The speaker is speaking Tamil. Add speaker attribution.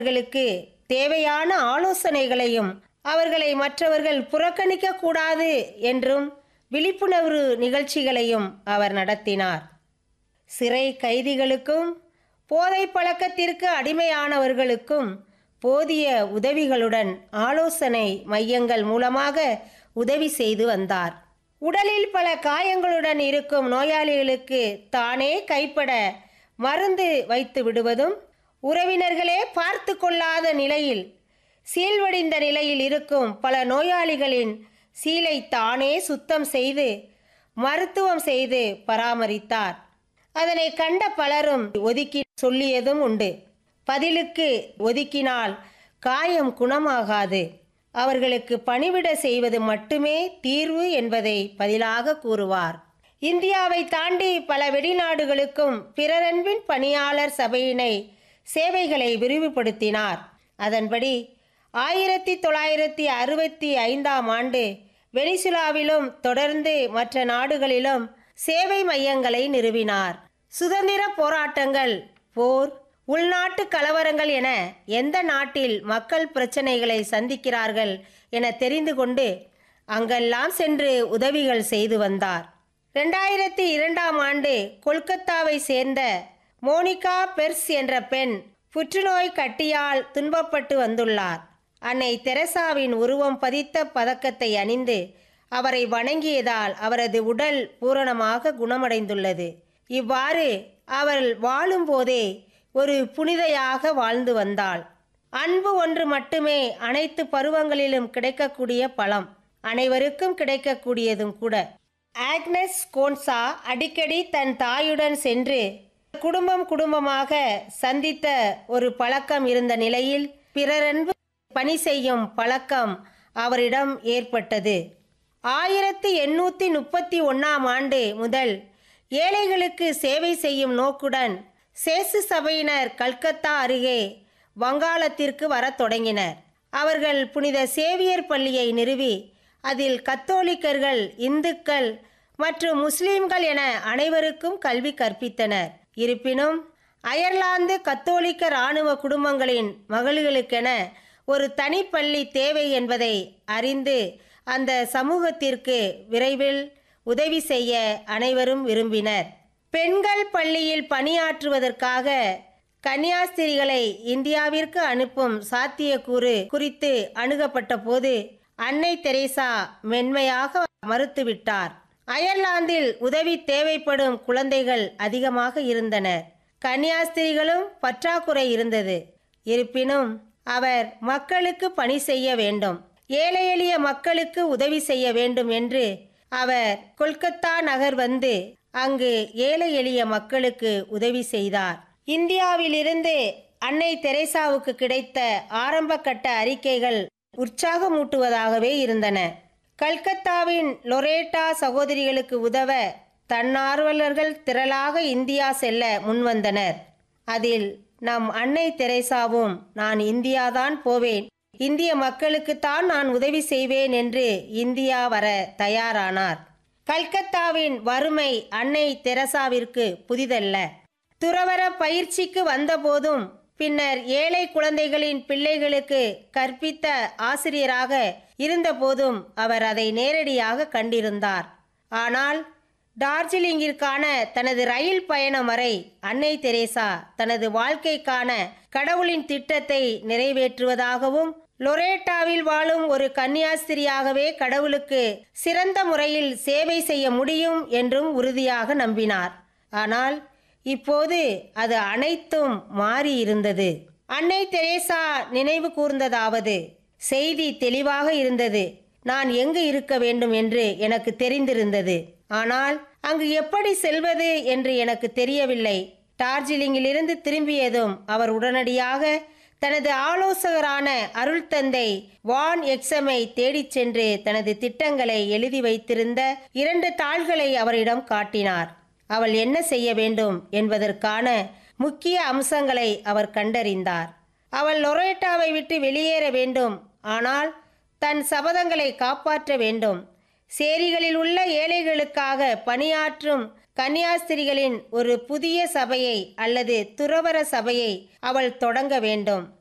Speaker 1: அவர்களுக்கு தேவையான ஆலோசனைகளையும் அவர்களை மற்றவர்கள் புறக்கணிக்க கூடாது என்றும் விழிப்புணர்வு நிகழ்ச்சிகளையும் அவர் நடத்தினார் சிறை கைதிகளுக்கும் போதை பழக்கத்திற்கு அடிமையானவர்களுக்கும் போதிய உதவிகளுடன் ஆலோசனை மையங்கள் மூலமாக உதவி செய்து வந்தார் உடலில் பல காயங்களுடன் இருக்கும் நோயாளிகளுக்கு தானே கைப்பட மருந்து வைத்து விடுவதும் உறவினர்களே பார்த்து கொள்ளாத நிலையில் சீழ்வடிந்த நிலையில் இருக்கும் பல நோயாளிகளின் சீலை தானே சுத்தம் செய்து மருத்துவம் செய்து பராமரித்தார் அதனை கண்ட பலரும் ஒதுக்கி சொல்லியதும் உண்டு பதிலுக்கு ஒதுக்கினால் காயம் குணமாகாது அவர்களுக்கு பணிவிட செய்வது மட்டுமே தீர்வு என்பதை பதிலாக கூறுவார் இந்தியாவை தாண்டி பல வெளிநாடுகளுக்கும் பிறரன்பின் பணியாளர் சபையினை சேவைகளை விரிவுபடுத்தினார் அதன்படி ஆயிரத்தி தொள்ளாயிரத்தி அறுபத்தி ஐந்தாம் ஆண்டு வெனிசுலாவிலும் தொடர்ந்து மற்ற நாடுகளிலும் சேவை மையங்களை நிறுவினார் சுதந்திர போராட்டங்கள் போர் உள்நாட்டு கலவரங்கள் என எந்த நாட்டில் மக்கள் பிரச்சனைகளை சந்திக்கிறார்கள் என தெரிந்து கொண்டு அங்கெல்லாம் சென்று உதவிகள் செய்து வந்தார் ரெண்டாயிரத்தி இரண்டாம் ஆண்டு கொல்கத்தாவை சேர்ந்த மோனிகா பெர்ஸ் என்ற பெண் புற்றுநோய் கட்டியால் துன்பப்பட்டு வந்துள்ளார் அன்னை தெரசாவின் உருவம் பதித்த பதக்கத்தை அணிந்து அவரை வணங்கியதால் அவரது உடல் பூரணமாக குணமடைந்துள்ளது இவ்வாறு அவள் வாழும்போதே ஒரு புனிதையாக வாழ்ந்து வந்தாள் அன்பு ஒன்று மட்டுமே அனைத்து பருவங்களிலும் கிடைக்கக்கூடிய பழம் அனைவருக்கும் கிடைக்கக்கூடியதும் கூட ஆக்னஸ் கோன்சா அடிக்கடி தன் தாயுடன் சென்று குடும்பம் குடும்பமாக சந்தித்த ஒரு பழக்கம் இருந்த நிலையில் பிறரன்பு பணி செய்யும் பழக்கம் அவரிடம் ஏற்பட்டது ஆயிரத்தி எண்ணூற்றி முப்பத்தி ஒன்றாம் ஆண்டு முதல் ஏழைகளுக்கு சேவை செய்யும் நோக்குடன் சேசு சபையினர் கல்கத்தா அருகே வங்காளத்திற்கு வரத் தொடங்கினர் அவர்கள் புனித சேவியர் பள்ளியை நிறுவி அதில் கத்தோலிக்கர்கள் இந்துக்கள் மற்றும் முஸ்லிம்கள் என அனைவருக்கும் கல்வி கற்பித்தனர் இருப்பினும் அயர்லாந்து கத்தோலிக்க இராணுவ குடும்பங்களின் மகள்களுக்கென ஒரு தனிப்பள்ளி தேவை என்பதை அறிந்து அந்த சமூகத்திற்கு விரைவில் உதவி செய்ய அனைவரும் விரும்பினர் பெண்கள் பள்ளியில் பணியாற்றுவதற்காக கன்னியாஸ்திரிகளை இந்தியாவிற்கு அனுப்பும் சாத்தியக்கூறு குறித்து அணுகப்பட்ட போது அன்னை தெரேசா மென்மையாக மறுத்துவிட்டார் அயர்லாந்தில் உதவி தேவைப்படும் குழந்தைகள் அதிகமாக இருந்தனர் கன்னியாஸ்திரிகளும் பற்றாக்குறை இருந்தது இருப்பினும் அவர் மக்களுக்கு பணி செய்ய வேண்டும் ஏழை எளிய மக்களுக்கு உதவி செய்ய வேண்டும் என்று அவர் கொல்கத்தா நகர் வந்து அங்கு ஏழை எளிய மக்களுக்கு உதவி செய்தார் இந்தியாவிலிருந்து அன்னை தெரேசாவுக்கு கிடைத்த ஆரம்ப கட்ட அறிக்கைகள் உற்சாகமூட்டுவதாகவே இருந்தன கல்கத்தாவின் லொரேட்டா சகோதரிகளுக்கு உதவ தன்னார்வலர்கள் திரளாக இந்தியா செல்ல முன்வந்தனர் அதில் நம் அன்னை தெரேசாவும் நான் இந்தியாதான் போவேன் இந்திய மக்களுக்குத்தான் நான் உதவி செய்வேன் என்று இந்தியா வர தயாரானார் கல்கத்தாவின் வறுமை அன்னை தெரசாவிற்கு புதிதல்ல துறவர பயிற்சிக்கு வந்தபோதும் பின்னர் ஏழை குழந்தைகளின் பிள்ளைகளுக்கு கற்பித்த ஆசிரியராக இருந்தபோதும் அவர் அதை நேரடியாக கண்டிருந்தார் ஆனால் டார்ஜிலிங்கிற்கான தனது ரயில் பயணம் வரை அன்னை தெரேசா தனது வாழ்க்கைக்கான கடவுளின் திட்டத்தை நிறைவேற்றுவதாகவும் லொரேட்டாவில் வாழும் ஒரு கன்னியாஸ்திரியாகவே கடவுளுக்கு சிறந்த முறையில் சேவை செய்ய முடியும் என்றும் உறுதியாக நம்பினார் ஆனால் இப்போது அது அனைத்தும் மாறி இருந்தது அன்னை தெரேசா நினைவு கூர்ந்ததாவது செய்தி தெளிவாக இருந்தது நான் எங்கு இருக்க வேண்டும் என்று எனக்கு தெரிந்திருந்தது ஆனால் அங்கு எப்படி செல்வது என்று எனக்கு தெரியவில்லை டார்ஜிலிங்கிலிருந்து திரும்பியதும் அவர் உடனடியாக தனது ஆலோசகரான அருள் தந்தை வான் எக்ஸமை தேடிச் சென்று தனது திட்டங்களை எழுதி வைத்திருந்த இரண்டு தாள்களை அவரிடம் காட்டினார் அவள் என்ன செய்ய வேண்டும் என்பதற்கான முக்கிய அம்சங்களை அவர் கண்டறிந்தார் அவள் லொரேட்டாவை விட்டு வெளியேற வேண்டும் ஆனால் தன் சபதங்களை காப்பாற்ற வேண்டும் சேரிகளில் உள்ள ஏழைகளுக்காக பணியாற்றும் கன்னியாஸ்திரிகளின் ஒரு புதிய சபையை அல்லது துறவர சபையை அவள் தொடங்க வேண்டும்